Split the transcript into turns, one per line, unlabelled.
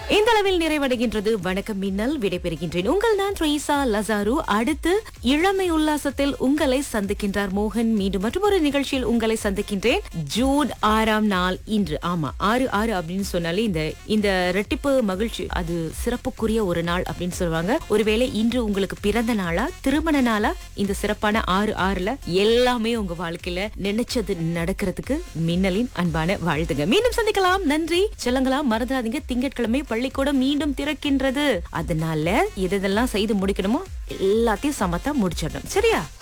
இந்த அளவில் நிறைவடைகின்றது வணக்கம் மின்னல் விடைபெறுகின்றேன் உங்கள் நான் ட்ரீசா லசாரு அடுத்து இளமை உல்லாசத்தில் உங்களை சந்திக்கின்றார் மோகன் மீண்டும் மற்றொரு நிகழ்ச்சியில் உங்களை சந்திக்கின்றேன் ஜூன் ஆறாம் நாள் இன்று ஆமா ஆறு ஆறு அப்படின்னு சொன்னாலே இந்த இந்த ரெட்டிப்பு மகிழ்ச்சி அது சிறப்புக்குரிய ஒரு நாள் அப்படின்னு சொல்லுவாங்க ஒருவேளை இன்று உங்களுக்கு பிறந்த நாளா திருமண நாளா இந்த சிறப்பான ஆறு ஆறுல எல்லாமே உங்க வாழ்க்கையில நினைச்சது நடக்கிறதுக்கு மின்னலின் அன்பான வாழ்த்துங்க மீண்டும் சந்திக்கலாம் நன்றி செல்லங்களா மறந்துடாதீங்க திங்கட்கிழமை பள்ளிக்கூடம் மீண்டும் திறக்கின்றது அதனால எதெல்லாம் செய்து முடிக்கணுமோ எல்லாத்தையும் சமத்தா முடிச்சிடணும் சரியா